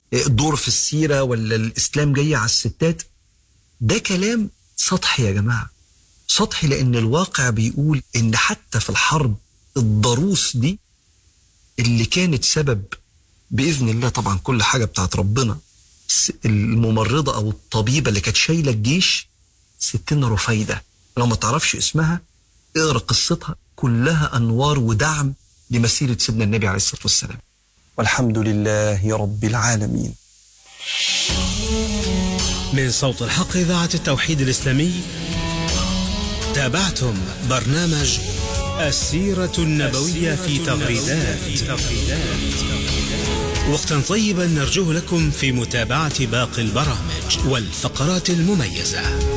دور في السيرة ولا الإسلام جاي على الستات ده كلام سطحي يا جماعة سطحي لأن الواقع بيقول إن حتى في الحرب الضروس دي اللي كانت سبب بإذن الله طبعا كل حاجة بتاعت ربنا س- الممرضة أو الطبيبة اللي كانت شايلة الجيش ستنا رفايدة لو ما تعرفش اسمها اقرا قصتها كلها أنوار ودعم لمسيرة سيدنا النبي عليه الصلاة والسلام والحمد لله رب العالمين من صوت الحق إذاعة التوحيد الإسلامي تابعتم برنامج السيرة النبوية في تغريدات وقتا طيبا نرجوه لكم في متابعة باقي البرامج والفقرات المميزة